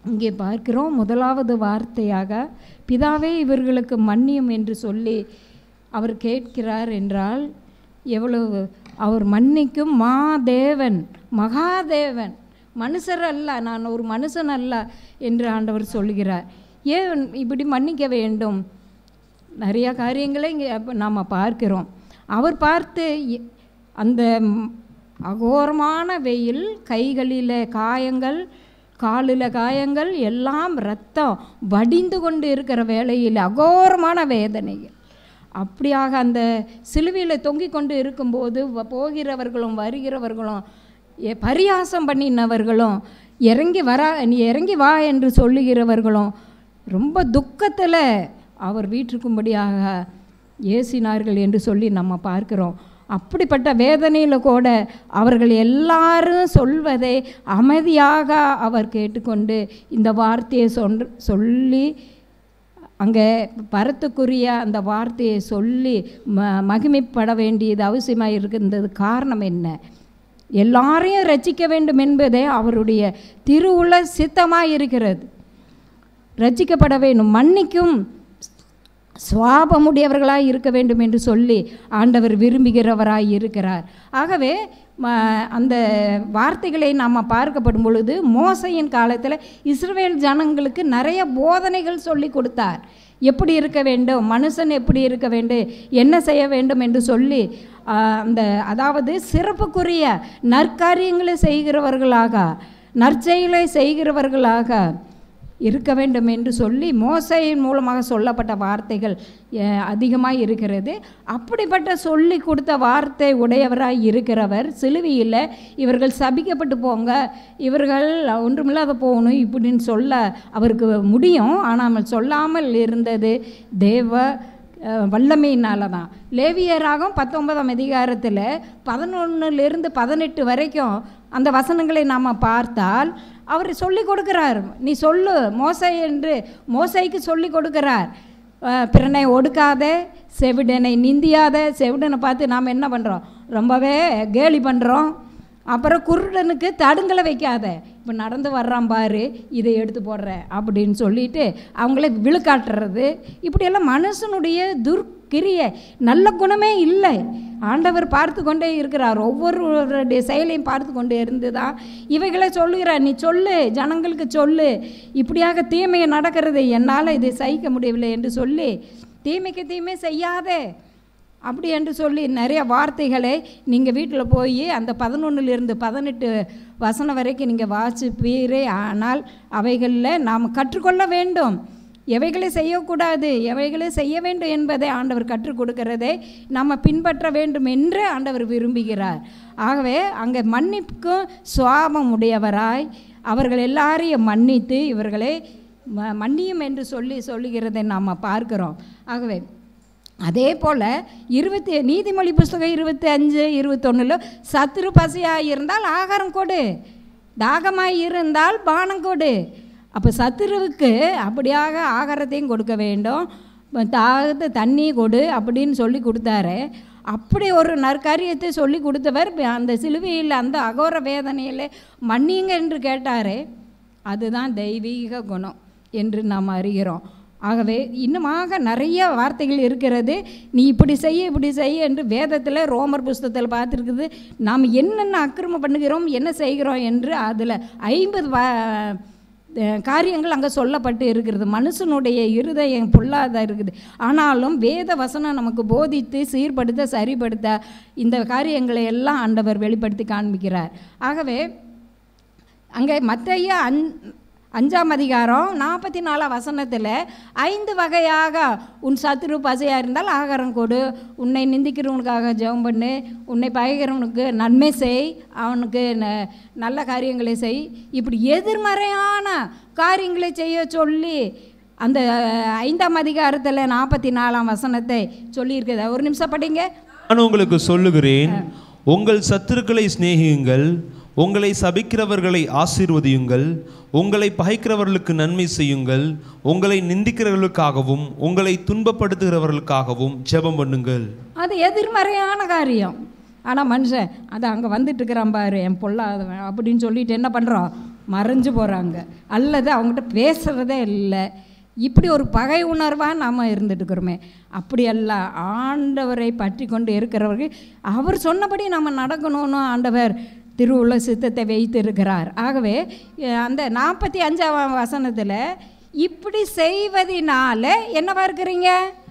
இங்கே பார்க்கிறோம் முதலாவது வார்த்தையாக பிதாவே இவர்களுக்கு மன்னியும் என்று சொல்லி அவர் கேட்கிறார் என்றால் எவ்வளவு அவர் மன்னிக்கும் மாதேவன் மகாதேவன் மனுஷர் அல்ல நான் ஒரு மனுஷன் அல்ல என்று ஆண்டவர் சொல்கிறார் ஏன் இப்படி மன்னிக்க வேண்டும் நிறைய காரியங்களை இங்கே நாம் பார்க்கிறோம் அவர் பார்த்து இ- அந்த ம், அகோரமான வெயில் கைகளில் காயங்கள் காலில் காயங்கள் எல்லாம் ரத்தம் வடிந்து கொண்டு இருக்கிற வேளையில் அகோரமான வேதனைகள் அப்படியாக அந்த சிலுவையில் தொங்கிக் கொண்டு இருக்கும்போது வ- போகிறவர்களும் வருகிறவர்களும் எ- பரியாசம் பண்ணினவர்களும் இறங்கி வரா நீ இறங்கி வா என்று சொல்லுகிறவர்களும் ரொம்ப துக்கத்தில் அவர் வீட்டிற்கும்படியாக ஏசினார்கள் என்று சொல்லி நம்ம பார்க்கிறோம் அப்படிப்பட்ட வேதனையில் கூட அவர்கள் எல்லாரும் சொல்வதை அமைதியாக அவர் கேட்டுக்கொண்டு இந்த வார்த்தையை சொல் சொல்லி அங்கே பரத்துக்குரிய அந்த வார்த்தையை சொல்லி ம மகிமைப்பட வேண்டியது அவசியமாக இருக்கின்றது காரணம் என்ன எல்லாரையும் ரட்சிக்க வேண்டும் என்பதே அவருடைய திருவுள சித்தமாக இருக்கிறது ரட்சிக்கப்பட வேண்டும் மன்னிக்கும் சுவாபமுடையவர்களாய் இருக்க வேண்டும் என்று சொல்லி ஆண்டவர் விரும்புகிறவராய் இருக்கிறார் ஆகவே ம- அந்த வார்த்தைகளை நாம் பார்க்கப்படும் பொழுது மோசையின் காலத்தில் இஸ்ரவேல் ஜனங்களுக்கு நிறைய போதனைகள் சொல்லி கொடுத்தார் எப்படி இருக்க வேண்டும் மனுஷன் எப்படி இருக்க வேண்டும் என்ன செய்ய வேண்டும் என்று சொல்லி ஆ, அந்த அதாவது சிறப்புக்குரிய நற்காரியங்களை செய்கிறவர்களாக நற்செயலை செய்கிறவர்களாக இருக்க வேண்டும் என்று சொல்லி மோசையின் மூலமாக சொல்லப்பட்ட வார்த்தைகள் அதிகமாக இருக்கிறது அப்படிப்பட்ட சொல்லி கொடுத்த வார்த்தை உடையவராய் இருக்கிறவர் சிலுவையில் இவர்கள் சபிக்கப்பட்டு போங்க இவர்கள் ஒன்றுமில்லாத போகணும் இப்படின்னு சொல்ல அவருக்கு முடியும் ஆனால் சொல்லாமல் இருந்தது தேவ அஹ், வல்லமையினால தான் லேவியராகும் பத்தொன்பதாம் அதிகாரத்தில் பதினொன்னுலேருந்து பதினெட்டு வரைக்கும் அந்த வசனங்களை நாம் பார்த்தால் அவர் சொல்லி கொடுக்கிறார் நீ சொல்லு மோசை என்று மோசைக்கு சொல்லி கொடுக்கிறார் அஹ், பிறனை ஒடுக்காத செவிடனை நிந்தியாத செவிடனை பார்த்து நாம் என்ன பண்ணுறோம் ரொம்பவே கேலி பண்ணுறோம் அப்புறம் குருடனுக்கு தடுங்களை வைக்காத இப்போ நடந்து வர்றான் பாரு இதை எடுத்து போடுறேன் அப்படின்னு சொல்லிட்டு அவங்கள விழுக்காட்டுறது இப்படியெல்லாம் மனுஷனுடைய துர்க்கிரிய நல்ல குணமே இல்லை ஆண்டவர் பார்த்து கொண்டே இருக்கிறார் ஒவ்வொருவருடைய செயலையும் பார்த்து கொண்டே இருந்து தான் இவைகளை சொல்லுகிறார் நீ சொல்லு ஜனங்களுக்கு சொல்லு இப்படியாக தீமையை நடக்கிறது என்னால் இதை சகிக்க முடியவில்லை என்று சொல்லி தீமைக்கு தீமை செய்யாதே அப்படி என்று சொல்லி நிறைய வார்த்தைகளை நீங்கள் வீட்டில் போய் அந்த பதினொன்றுலேருந்து பதினெட்டு வசனம் வரைக்கும் நீங்கள் வாசிப்பீரே ஆனால் அவைகளில் நாம் கற்றுக்கொள்ள வேண்டும் எவைகளை செய்யக்கூடாது எவைகளை செய்ய வேண்டும் என்பதை ஆண்டவர் கற்றுக் கொடுக்கிறதை நம்ம பின்பற்ற வேண்டும் என்று ஆண்டவர் விரும்புகிறார் ஆகவே அங்கே மன்னிப்புக்கும் சுவாபம் உடையவராய் அவர்கள் எல்லாரையும் மன்னித்து இவர்களை ம- மன்னியும் என்று சொல்லி சொல்லுகிறதை நாம் பார்க்கிறோம் ஆகவே அதே போல் இருபத்தி நீதிமொழி புஸ்தகம் இருபத்தி அஞ்சு இருபத்தொன்னில் சத்துரு பசியாக இருந்தால் ஆகாரம் கொடு தாகமாக இருந்தால் பானம் கொடு அப்போ சத்துருவுக்கு அப்படியாக ஆகாரத்தையும் கொடுக்க வேண்டும் தாகத்தை தண்ணி கொடு அப்படின்னு சொல்லி கொடுத்தாரு அப்படி ஒரு நற்காரியத்தை சொல்லி கொடுத்தவர் அந்த சிலுவையில் அந்த அகோர வேதனையில் மன்னிங்க என்று கேட்டாரே அதுதான் தெய்வீக குணம் என்று நாம் அறிகிறோம் ஆகவே இன்னுமாக நிறைய வார்த்தைகள் இருக்கிறது நீ இப்படி செய்ய இப்படி செய்ய என்று வேதத்தில் ரோமர் புஸ்தகத்தில் பார்த்துருக்குது நாம் என்னென்ன அக்கிரமம் பண்ணுகிறோம் என்ன செய்கிறோம் என்று அதில் ஐம்பது வா அஹ் காரியங்கள் அங்கே சொல்லப்பட்டு இருக்கிறது மனுஷனுடைய இருதயம் பொல்லாத இருக்குது ஆனாலும் வேத வசனம் நமக்கு போதித்து சீர்படுத்த சரிப்படுத்த இந்த காரியங்களை எல்லாம் ஆண்டவர் வெளிப்படுத்தி காண்பிக்கிறார் ஆகவே அங்கே மத்தைய அஞ் அஞ்சாம் அதிகாரம் நாற்பத்தி நாலாம் வசனத்தில் ஐந்து வகையாக உன் சத்துரு பசையாக இருந்தால் ஆகாரம் கொடு உன்னை நிந்திக்கிறவனுக்காக ஜெபம் பண்ணு உன்னை பகைக்கிறவனுக்கு நன்மை செய் அவனுக்கு ந- நல்ல காரியங்களை செய் இப்படி எதிர்மறையான காரியங்களை செய்ய சொல்லி அந்த ஐந்தாம் அதிகாரத்தில் நாற்பத்தி நாலாம் வசனத்தை சொல்லியிருக்குது ஒரு நிமிஷம் படிங்க நான் உங்களுக்கு சொல்லுகிறேன் உங்கள் சத்துருக்களை சிநேகியுங்கள் உங்களை சபிக்கிறவர்களை ஆசீர்வதியுங்கள் உங்களை பகைக்கிறவர்களுக்கு நன்மை செய்யுங்கள் உங்களை நிந்திக்கிறவர்களுக்காகவும் உங்களை துன்பப்படுத்துகிறவர்களுக்காகவும் ஜெபம் பண்ணுங்கள் அது எதிர்மறையான காரியம் ஆனால் மனுஷன் அது அங்கே வந்துட்டு இருக்கிறான் பாரு என் பொல்லாதவன் அப்படின்னு சொல்லிட்டு என்ன பண்ணுறோம் மறைஞ்சு போகிறாங்க அல்லது அவங்ககிட்ட பேசுகிறதே இல்லை இப்படி ஒரு பகை உணர்வாக நாம் இருந்துட்டுருக்குறோமே அப்படியல்ல ஆண்டவரை பற்றி கொண்டு இருக்கிறவர்கள் அவர் சொன்னபடி நம்ம நடக்கணும்னு ஆண்டவர் திருவுள்ள சித்தத்தை வைத்து இருக்கிறார் ஆகவே அஹ், அந்த நாற்பத்தி அஞ்சாம் வசனத்தில் இப்படி செய்வதினால என்னவா இருக்கிறீங்க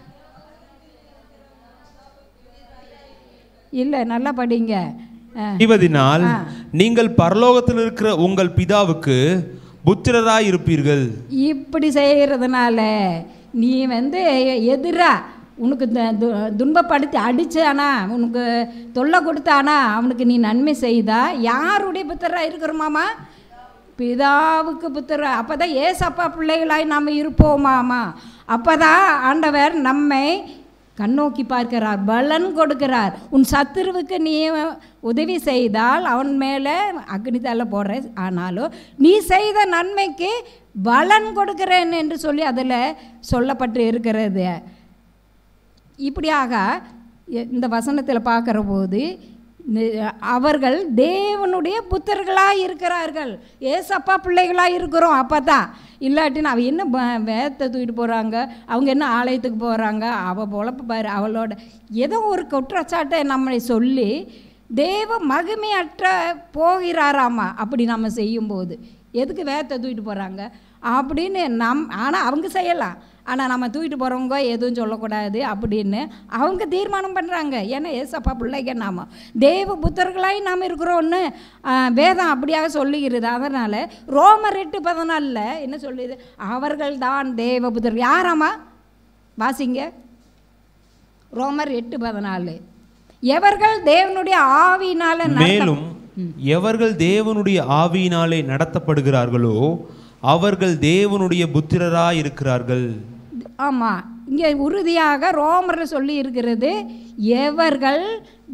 இல்லை நல்லா படிங்க அஹ், செய்வதினால் நீங்கள் பரலோகத்தில் இருக்கிற உங்கள் பிதாவுக்கு புத்திரராய் இருப்பீர்கள் இப்படி செய்கிறதுனால நீ வந்து எதிரா உனக்கு த- து- துன்பப்படுத்தி அடிச்சானா உனக்கு தொல்லை கொடுத்தானா அவனுக்கு நீ நன்மை செய்தா யாருடைய புத்திரா இருக்கிறோமாமா பிதாவுக்கு புத்திர அப்போ தான் ஏசப்பா பிள்ளைகளாய் நாம் இருப்போமாமா அப்போ தான் ஆண்டவர் நம்மை கண்ணோக்கி பார்க்கிறார் பலன் கொடுக்கிறார் உன் சத்துருவுக்கு நீ உதவி செய்தால் அவன் மேலே அக்னி தள்ள போடுற ஆனாலும் நீ செய்த நன்மைக்கு பலன் கொடுக்கிறேன் என்று சொல்லி அதில் சொல்லப்பட்டு இருக்கிறது இப்படியாக எ- இந்த வசனத்தில் பார்க்குற போது நி- அவர்கள் தேவனுடைய புத்தர்களாக இருக்கிறார்கள் ஏசப்பா பிள்ளைகளாக இருக்கிறோம் அப்போ தான் இல்லாட்டின்னு அவ என்ன ப- வேத்தை தூக்கிட்டு போகிறாங்க அவங்க என்ன ஆலயத்துக்கு போகிறாங்க அவள் பொழப்பு பாரு அவளோட ஏதோ ஒரு குற்றச்சாட்டை நம்மளை சொல்லி தேவ மகிமையற்ற போகிறாராமா அப்படி நம்ம செய்யும்போது எதுக்கு வேத்தை தூக்கிட்டு போகிறாங்க அப்படின்னு நம் ஆனால் அவங்க செய்யலாம் ஆனால் நம்ம தூக்கிட்டு போகிறவங்க எதுவும் சொல்லக்கூடாது அப்படின்னு அவங்க தீர்மானம் பண்ணுறாங்க ஏன்னா ஏசப்பா பிள்ளைங்க நாம தேவ புத்தர்களாய் நாம் இருக்கிறோன்னு ஆ, வேதம் அப்படியாக சொல்லுகிறது அதனால் ரோமர் எட்டு பதினாலில் என்ன சொல்லுது அவர்கள் தான் தேவ புத்தர்கள் யாராமா வாசிங்க ரோமர் எட்டு பதினாலு எவர்கள் தேவனுடைய ஆவியினால நடத்த- மேலும் எவர்கள் தேவனுடைய ஆவியினாலே நடத்தப்படுகிறார்களோ அவர்கள் தேவனுடைய புத்திரராய் இருக்கிறார்கள் ஆமாம் இங்கே உறுதியாக ரோமரில் சொல்லி இருக்கிறது எவர்கள்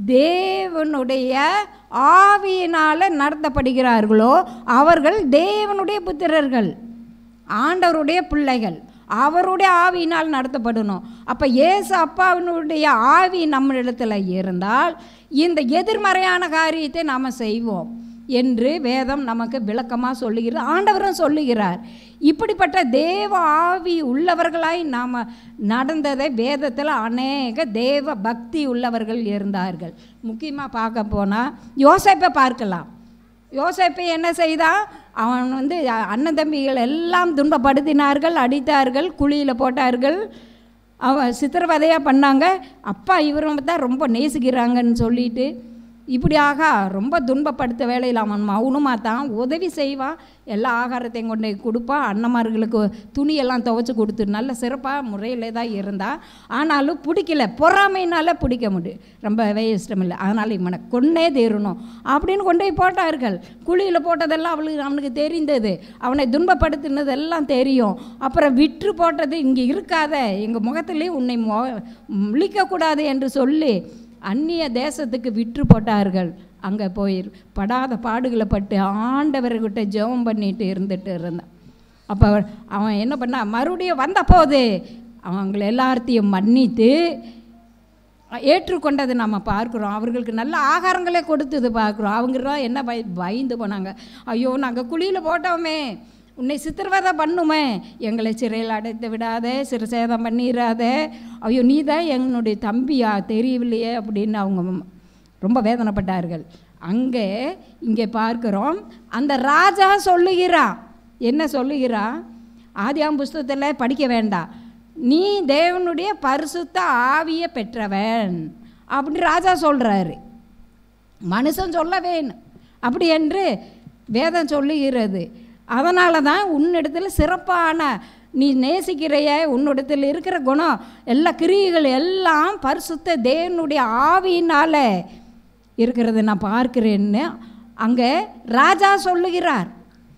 தேவனுடைய ஆவியினால் நடத்தப்படுகிறார்களோ அவர்கள் தேவனுடைய புத்திரர்கள் ஆண்டவருடைய பிள்ளைகள் அவருடைய ஆவியினால் நடத்தப்படணும் அப்போ ஏசு அப்பாவினுடைய ஆவி நம்மளிடத்தில் இருந்தால் இந்த எதிர்மறையான காரியத்தை நாம் செய்வோம் என்று வேதம் நமக்கு விளக்கமாக சொல்லுகிறது ஆண்டவரும் சொல்லுகிறார் இப்படிப்பட்ட தேவ ஆவி உள்ளவர்களாய் நாம் நடந்ததை வேதத்தில் அநேக தேவ பக்தி உள்ளவர்கள் இருந்தார்கள் முக்கியமாக பார்க்க போனால் யோசேப்பை பார்க்கலாம் யோசேப்பை என்ன செய்தான் அவன் வந்து அண்ணன் தம்பிகள் எல்லாம் துன்பப்படுத்தினார்கள் அடித்தார்கள் குழியில் போட்டார்கள் அவன் சித்திரவதையாக பண்ணாங்க அப்பா இவரும் தான் ரொம்ப நேசிக்கிறாங்கன்னு சொல்லிட்டு இப்படியாக ரொம்ப துன்பப்படுத்த வேலையில் அவன் மௌனமாக தான் உதவி செய்வான் எல்லா ஆகாரத்தையும் கொண்டு போய் கொடுப்பான் அண்ணமார்களுக்கு துணியெல்லாம் துவைச்சி கொடுத்து நல்ல சிறப்பாக முறையில் தான் இருந்தான் ஆனாலும் பிடிக்கல பொறாமையினால பிடிக்க முடியும் ரொம்ப இஷ்டம் இல்லை அதனால் இவனை கொன்னே தீரணும் அப்படின்னு கொண்டு போய் போட்டார்கள் குழியில் போட்டதெல்லாம் அவளுக்கு அவனுக்கு தெரிந்தது அவனை துன்பப்படுத்தினது எல்லாம் தெரியும் அப்புறம் விற்று போட்டது இங்கே இருக்காத எங்கள் முகத்திலே உன்னை மொ முழிக்கக்கூடாது என்று சொல்லி அந்நிய தேசத்துக்கு விற்று போட்டார்கள் அங்கே போய் படாத பாடுகளை பட்டு ஆண்டவர்கிட்ட ஜெபம் பண்ணிட்டு இருந்துட்டு இருந்தான் அப்போ அவன் என்ன பண்ணா மறுபடியும் வந்த போது அவங்கள எல்லாத்தையும் மன்னித்து ஏற்றுக்கொண்டதை நம்ம பார்க்குறோம் அவர்களுக்கு நல்ல ஆகாரங்களே கொடுத்தது பார்க்குறோம் அவங்க தான் என்ன பய பயந்து போனாங்க ஐயோ நாங்கள் குழியில் போட்டோமே உன்னை சித்திரவதை பண்ணுமே எங்களை சிறையில் அடைத்து விடாதே சிறுசேதம் பண்ணிடாதே ஐயோ நீ தான் என்னுடைய தம்பியா தெரியவில்லையே அப்படின்னு அவங்க ரொம்ப வேதனைப்பட்டார்கள் அங்கே இங்கே பார்க்குறோம் அந்த ராஜா சொல்லுகிறான் என்ன சொல்லுகிறான் ஆதியாம் புஸ்தகத்தில் படிக்க வேண்டாம் நீ தேவனுடைய பரிசுத்த ஆவியை பெற்றவன் அப்படி ராஜா சொல்கிறாரு மனுஷன் சொல்ல வேணும் அப்படி என்று வேதம் சொல்லுகிறது அதனால தான் உன்னிடத்தில் சிறப்பான நீ நேசிக்கிறைய உன்னிடத்தில் இருக்கிற குணம் எல்லா கிரியைகள் எல்லாம் பரிசுத்த தேவனுடைய ஆவியினால் இருக்கிறத நான் பார்க்கிறேன்னு அங்கே ராஜா சொல்லுகிறார்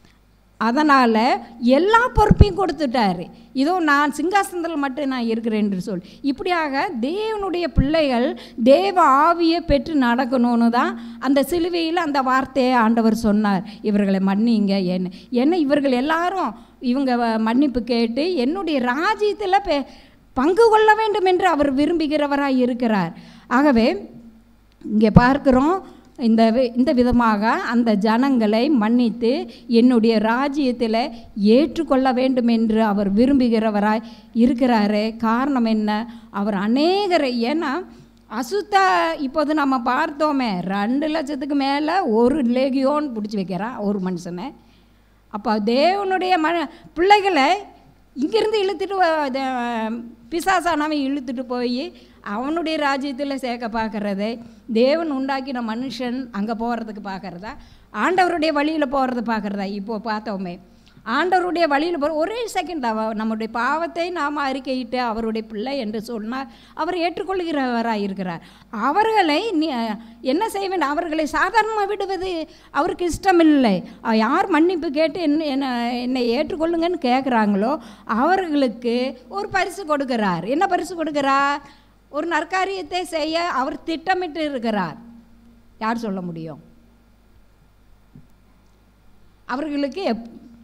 அதனால் எல்லா பொறுப்பையும் கொடுத்துட்டாரு இதோ நான் சிங்காசனத்தில் மட்டும் நான் இருக்கிறேன் என்று சொல் இப்படியாக தேவனுடைய பிள்ளைகள் தேவ ஆவியை பெற்று நடக்கணும்னு தான் அந்த சிலுவையில் அந்த வார்த்தையை ஆண்டவர் சொன்னார் இவர்களை மன்னிங்க என்ன என்ன இவர்கள் எல்லாரும் இவங்க வ- மன்னிப்பு கேட்டு என்னுடைய ராஜ்யத்தில் பெ பங்கு கொள்ள வேண்டும் என்று அவர் விரும்புகிறவராய் இருக்கிறார் ஆகவே இங்கே பார்க்குறோம் இந்த வி- இந்த விதமாக அந்த ஜனங்களை மன்னித்து என்னுடைய ராஜ்யத்தில் ஏற்றுக்கொள்ள வேண்டும் என்று அவர் விரும்புகிறவராய் இருக்கிறாரே காரணம் என்ன அவர் அநேகரை ஏன்னா அசுத்தா இப்போது நம்ம பார்த்தோமே ரெண்டு லட்சத்துக்கு மேலே ஒரு லேகியோன் பிடிச்சி வைக்கிறான் ஒரு மனுஷனை அப்போ தேவனுடைய ம பிள்ளைகளை இங்கேருந்து இழுத்துட்டு வ- த- பிசாசானவன் இழுத்துட்டு போய் அவனுடைய ராஜ்யத்தில் சேர்க்க பார்க்கறதே தேவன் உண்டாக்கின மனுஷன் அங்கே போகிறதுக்கு பார்க்கறதா ஆண்டவருடைய வழியில் போகிறது பார்க்கறதா இப்போ பார்த்தோமே ஆண்டவருடைய வழியில் போகிற ஒரே செகண்ட் அவ நம்முடைய பாவத்தை நாம் அறிக்கையிட்டு அவருடைய பிள்ளை என்று சொன்னால் அவர் ஏற்றுக்கொள்கிறவராக இருக்கிறார் அவர்களை நீ- என்ன செய்ய வேண்டும் அவர்களை சாதாரணமாக விடுவது அவருக்கு இஷ்டமில்லை அஹ் யார் மன்னிப்பு கேட்டு என்ன என்ன என்னை ஏற்றுக்கொள்ளுங்கன்னு கேட்குறாங்களோ அவர்களுக்கு ஒரு பரிசு கொடுக்கிறார் என்ன பரிசு கொடுக்கிறார் ஒரு நற்காரியத்தை செய்ய அவர் திட்டமிட்டு இருக்கிறார் யார் சொல்ல முடியும் அவர்களுக்கு எப்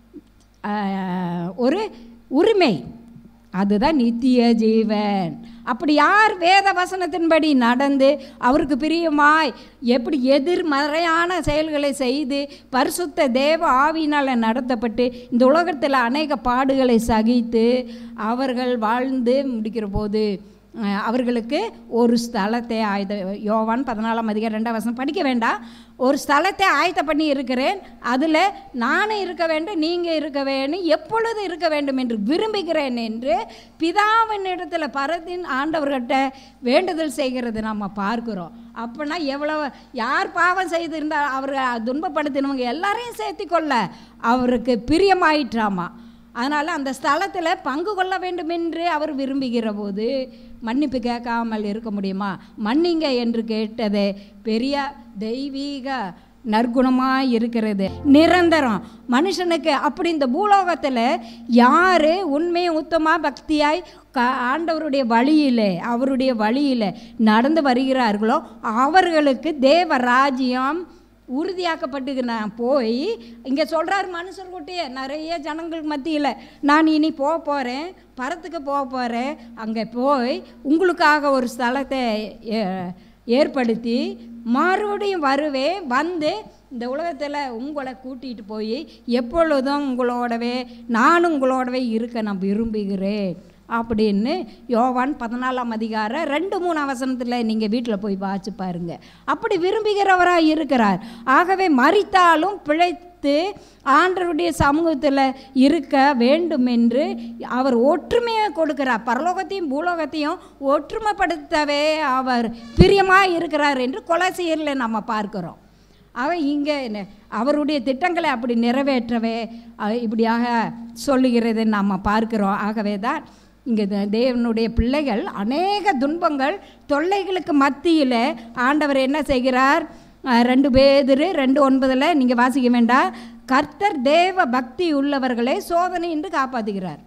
ஆஹ், ஒரு உரிமை அதுதான் நித்திய ஜீவன் அப்படி யார் வேத வசனத்தின்படி நடந்து அவருக்கு பிரியமாய் எப்படி எதிர்மறையான செயல்களை செய்து பரிசுத்த தேவ ஆவியினால் நடத்தப்பட்டு இந்த உலகத்தில் அநேக பாடுகளை சகித்து அவர்கள் வாழ்ந்து முடிக்கிற போது அஹ், அவர்களுக்கு ஒரு ஸ்தலத்தை ஆயுத யோவான் பதினாலாம் அதிகாரம் ரெண்டாம் வசனம் படிக்க வேண்டாம் ஒரு ஸ்தலத்தை ஆயத்த பண்ணி இருக்கிறேன் அதில் நானும் இருக்க வேண்டும் நீங்கள் இருக்க வேண்டும் எப்பொழுது இருக்க வேண்டும் என்று விரும்புகிறேன் என்று பிதாவின் இடத்துல பரத்தின் ஆண்டவர்கிட்ட வேண்டுதல் செய்கிறது நம்ம பார்க்கிறோம் அப்போனா எவ்வளோ யார் பாவம் செய்திருந்தால் அவரை துன்பப்படுத்தினவங்க எல்லாரையும் சேர்த்திக்கொள்ள அவருக்கு பிரியமாயிற்றாமா அதனால் அந்த ஸ்தலத்தில் பங்கு கொள்ள வேண்டும் என்று அவர் விரும்புகிற போது மன்னிப்பு கேட்காமல் இருக்க முடியுமா மன்னிங்க என்று கேட்டதே பெரிய தெய்வீக நற்குணமாக இருக்கிறது நிரந்தரம் மனுஷனுக்கு அப்படி இந்த பூலோகத்தில் யார் உண்மையும் உத்தமாக பக்தியாய் க ஆண்டவருடைய வழியிலே அவருடைய வழியில் நடந்து வருகிறார்களோ அவர்களுக்கு தேவ ராஜ்யம் உறுதியாக்கப்பட்டு நான் போய் இங்கே சொல்கிறார் மனுஷர் குட்டியே நிறைய ஜனங்கள் மத்தியில் நான் இனி போக போகிறேன் பரத்துக்கு போக போகிறேன் அங்கே போய் உங்களுக்காக ஒரு ஸ்தலத்தை ஏ- ஏற்படுத்தி மறுபடியும் வருவேன் வந்து இந்த உலகத்தில் உங்களை கூட்டிகிட்டு போய் எப்பொழுதும் உங்களோடவே நானும் உங்களோடவே இருக்க நான் விரும்புகிறேன் அப்படின்னு யோவான் பதினாலாம் அதிகாரம் ரெண்டு மூணு அவசரத்தில் நீங்கள் வீட்டில் போய் வாச்சு பாருங்க அப்படி விரும்புகிறவராக இருக்கிறார் ஆகவே மறித்தாலும் பிழைத்து ஆண்டவருடைய சமூகத்தில் இருக்க வேண்டும் என்று அவர் ஒற்றுமையை கொடுக்கிறார் பரலோகத்தையும் பூலோகத்தையும் ஒற்றுமைப்படுத்தவே அவர் பிரியமாக இருக்கிறார் என்று கொலசீரில் நம்ம பார்க்கிறோம் அவன் இங்கே என்ன- அவருடைய திட்டங்களை அப்படி நிறைவேற்றவே அஹ், இப்படியாக சொல்லுகிறதை நாம் பார்க்கிறோம் ஆகவே தான் இங்கே தேவனுடைய பிள்ளைகள் அநேக துன்பங்கள் தொல்லைகளுக்கு மத்தியில் ஆண்டவர் என்ன செய்கிறார் அஹ், ரெண்டு பேதிரு ரெண்டு ஒன்பதில் நீங்கள் வாசிக்க வேண்டாம் கர்த்தர் தேவ பக்தி உள்ளவர்களை சோதனை என்று காப்பாற்றுகிறார்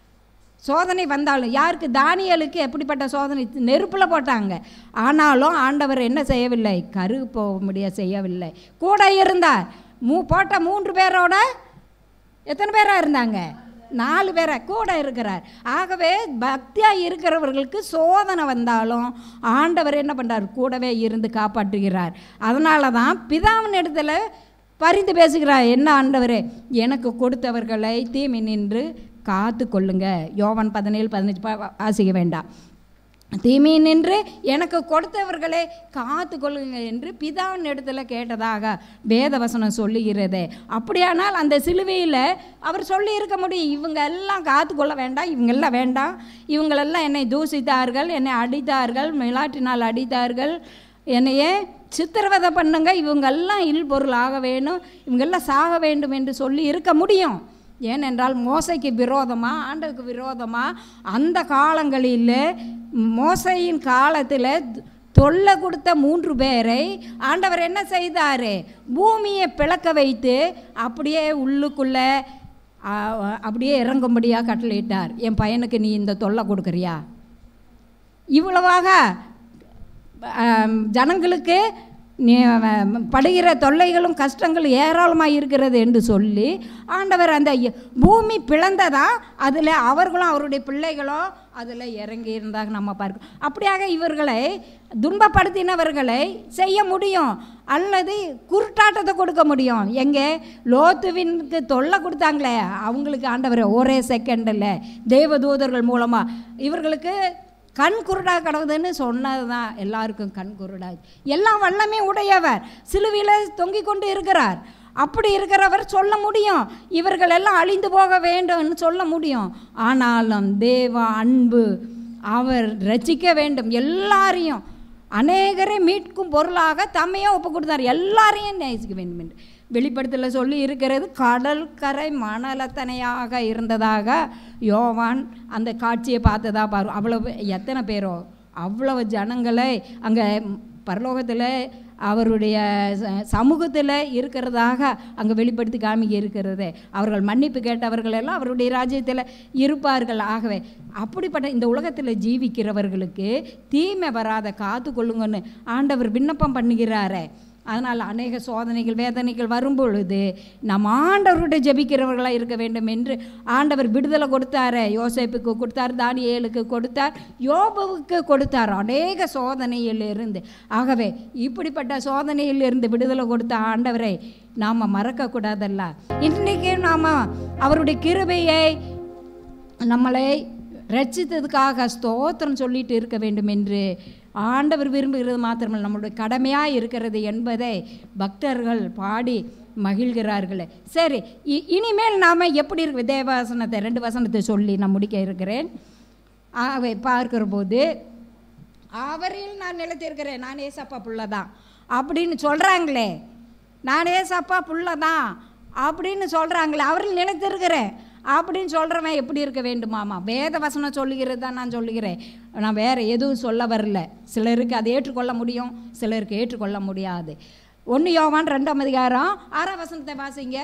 சோதனை வந்தாலும் யாருக்கு தானியலுக்கு எப்படிப்பட்ட சோதனை நெருப்பில் போட்டாங்க ஆனாலும் ஆண்டவர் என்ன செய்யவில்லை கரு போக முடிய செய்யவில்லை கூட இருந்தார் மூ போட்ட மூன்று பேரோட எத்தனை பேராக இருந்தாங்க நாலு பேரை கூட இருக்கிறார் ஆகவே பக்தியாக இருக்கிறவர்களுக்கு சோதனை வந்தாலும் ஆண்டவர் என்ன பண்ணுறார் கூடவே இருந்து காப்பாற்றுகிறார் அதனால தான் பிதாவின் இடத்துல பரிந்து பேசுகிறார் என்ன ஆண்டவரே எனக்கு கொடுத்தவர்களை தீமை நின்று காத்து கொள்ளுங்க யோவான் பதினேழு பதினஞ்சு பா- வாசிக்க வேண்டாம் தீமை நின்று எனக்கு கொடுத்தவர்களை காத்து கொள்ளுங்க என்று பிதாவின் இடத்துல கேட்டதாக வேதவசனம் சொல்லுகிறதே அப்படியானால் அந்த சிலுவையில் அவர் சொல்லி இருக்க முடியும் இவங்க எல்லாம் காத்து கொள்ள வேண்டாம் இவங்கெல்லாம் வேண்டாம் இவங்களெல்லாம் என்னை தூசித்தார்கள் என்னை அடித்தார்கள் மிலாட்டினால் அடித்தார்கள் என்னையே சித்திரவதை பண்ணுங்க இவங்கெல்லாம் இல்பொருள் ஆக வேணும் இவங்கெல்லாம் சாக வேண்டும் என்று சொல்லி இருக்க முடியும் ஏனென்றால் மோசைக்கு விரோதமாக ஆண்டவுக்கு விரோதமாக அந்த காலங்களில் மோசையின் காலத்தில் தொல்லை கொடுத்த மூன்று பேரை ஆண்டவர் என்ன செய்தார் பூமியை பிளக்க வைத்து அப்படியே உள்ளுக்குள்ளே ஆ, அப்படியே இறங்கும்படியாக கட்டளையிட்டார் என் பையனுக்கு நீ இந்த தொல்லை கொடுக்குறியா இவ்வளவாக ஆம், ஜனங்களுக்கு நீ அவன் படுகிற தொல்லைகளும் கஷ்டங்களும் ஏராளமாக இருக்கிறது என்று சொல்லி ஆண்டவர் அந்த எ- பூமி பிளந்ததா அதில் அவர்களும் அவருடைய பிள்ளைகளும் அதில் இறங்கி இருந்தாங்க நம்ம பார்க்க அப்படியாக இவர்களை துன்பப்படுத்தினவர்களை செய்ய முடியும் அல்லது குருட்டாட்டத்தை கொடுக்க முடியும் எங்கே லோத்துவினுக்கு தொல்லை கொடுத்தாங்களே அவங்களுக்கு ஆண்டவர் ஒரே செகண்டில் தேவதூதர்கள் மூலமாக இவர்களுக்கு கண் குருடா கிடக்குதுன்னு சொன்னது தான் எல்லாருக்கும் கண் குருடா எல்லாம் வல்லமே உடையவர் சிலுவையில் தொங்கிக் கொண்டு இருக்கிறார் அப்படி இருக்கிறவர் சொல்ல முடியும் இவர்கள் எல்லாம் அழிந்து போக வேண்டும்னு சொல்ல முடியும் ஆனாலும் தேவ அன்பு அவர் ரசிக்க வேண்டும் எல்லாரையும் அநேகரை மீட்கும் பொருளாக தம்மையே ஒப்பு கொடுத்தார் எல்லாரையும் நேசிக்க வேண்டும் என்று வெளிப்படத்தில் சொல்லி இருக்கிறது கடல் கரை மணலத்தனையாக இருந்ததாக யோவான் அந்த காட்சியை பார்த்ததா பாரு அவ்வளவு எத்தனை பேரோ அவ்வளவு ஜனங்களை அங்கே பரலோகத்தில் அவருடைய ச- சமூகத்தில் இருக்கிறதாக அங்கே வெளிப்படுத்தி காமிக்க இருக்கிறது அவர்கள் மன்னிப்பு கேட்டவர்கள் எல்லாம் அவருடைய ராஜ்யத்தில் இருப்பார்கள் ஆகவே அப்படிப்பட்ட இந்த உலகத்தில் ஜீவிக்கிறவர்களுக்கு தீமை வராத காத்து கொள்ளுங்கன்னு ஆண்டவர் விண்ணப்பம் பண்ணுகிறாரே அதனால் அநேக சோதனைகள் வேதனைகள் வரும் பொழுது நம்ம ஆண்டவர்கிட்ட ஜெபிக்கிறவர்களாக இருக்க வேண்டும் என்று ஆண்டவர் விடுதலை கொடுத்தாரு யோசேப்புக்கு கொடுத்தார் தானியேலுக்கு கொடுத்தார் யோபுவுக்கு கொடுத்தார் அநேக சோதனையிலிருந்து ஆகவே இப்படிப்பட்ட சோதனையிலிருந்து விடுதலை கொடுத்த ஆண்டவரை நாம் மறக்கக்கூடாதல்ல இன்றைக்கு நாம் அவருடைய கிருபையை நம்மளை ரட்சித்ததுக்காக ஸ்தோத்திரம் சொல்லிட்டு இருக்க வேண்டும் என்று ஆண்டவர் விரும்புகிறது மாத்திரமல்ல நம்மளுடைய கடமையாக இருக்கிறது என்பதை பக்தர்கள் பாடி மகிழ்கிறார்களே சரி இ- இனிமேல் நாம் எப்படி இருக்கு தேவவசனத்தை ரெண்டு வசனத்தை சொல்லி நான் முடிக்க இருக்கிறேன் ஆகவே பார்க்கிற போது அவரில் நான் நிலைத்திருக்கிறேன் நான் ஏசப்பா புள்ள தான் அப்படின்னு சொல்கிறாங்களே நான் ஏசப்பா புள்ள தான் அப்படின்னு சொல்கிறாங்களே அவரில் நிலைத்திருக்கிறேன் அப்படின்னு சொல்கிறவன் எப்படி இருக்க வேண்டுமாமா வேத வசனம் சொல்லுகிறது தான் நான் சொல்லுகிறேன் நான் வேறு எதுவும் சொல்ல வரல சிலருக்கு அதை ஏற்றுக்கொள்ள முடியும் சிலருக்கு ஏற்றுக்கொள்ள முடியாது ஒன்று யோவான் ரெண்டாம் அதிகாரம் ஆறாம் வசனத்தை வாசிங்க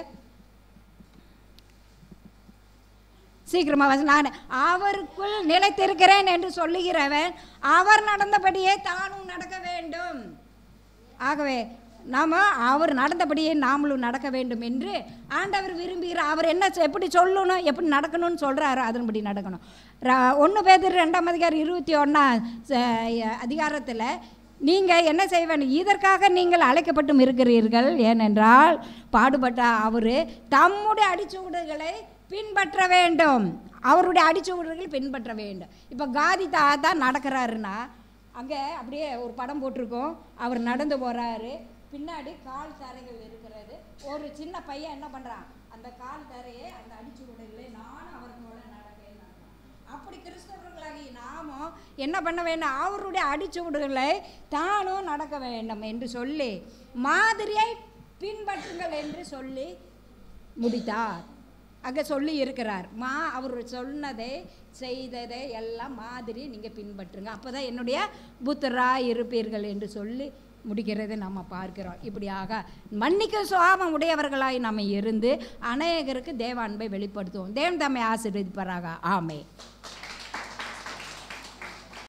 சீக்கிரமா வாசி நான் அவருக்குள் நிலைத்திருக்கிறேன் என்று சொல்லுகிறவன் அவர் நடந்தபடியே தானும் நடக்க வேண்டும் ஆகவே நாம் அவர் நடந்தபடியே நாமளும் நடக்க வேண்டும் என்று ஆண்டவர் விரும்புகிறார் அவர் என்ன செ- எப்படி சொல்லணும் எப்படி நடக்கணும்னு சொல்கிறாரோ அதன்படி நடக்கணும் ஒன்று பேர் ரெண்டாம் அதிகாரம் இருபத்தி ஒன்றாம் அதிகாரத்தில் நீங்கள் என்ன செய்ய வேண்டும் இதற்காக நீங்கள் அழைக்கப்பட்டும் இருக்கிறீர்கள் ஏனென்றால் பாடுபட்ட அவர் தம்முடைய அடிச்சுவடுகளை பின்பற்ற வேண்டும் அவருடைய அடிச்சுவடுகள் பின்பற்ற வேண்டும் இப்போ காதி தாத்தா நடக்கிறாருன்னா அங்கே அப்படியே ஒரு படம் போட்டிருக்கோம் அவர் நடந்து போகிறாரு பின்னாடி கால் தரைகள் இருக்கிறது ஒரு சின்ன பையன் என்ன பண்ணுறான் அந்த கால் தரையை அந்த அடிச்சுவடுகளை நானும் அவர் போல நடக்கேன் அப்படி கிறிஸ்தவர்களாகி நாமும் என்ன பண்ண வேண்டும் அவருடைய அடிச்சுவடுகளை தானும் நடக்க வேண்டும் என்று சொல்லி மாதிரியை பின்பற்றுங்கள் என்று சொல்லி முடித்தார் அங்கே சொல்லி இருக்கிறார் மா அவர் சொன்னதை செய்ததை எல்லாம் மாதிரி நீங்கள் பின்பற்றுங்க அப்போ தான் என்னுடைய புத்தராக இருப்பீர்கள் என்று சொல்லி முடிக்கிறதை நம்ம பார்க்கிறோம் இப்படியாக மன்னிக்க சுவாபம் உடையவர்களாய் நம்ம இருந்து அநேகருக்கு தேவ அன்பை வெளிப்படுத்துவோம் தேவன் தம்மை ஆசீர்வதிப்பாராக ஆமே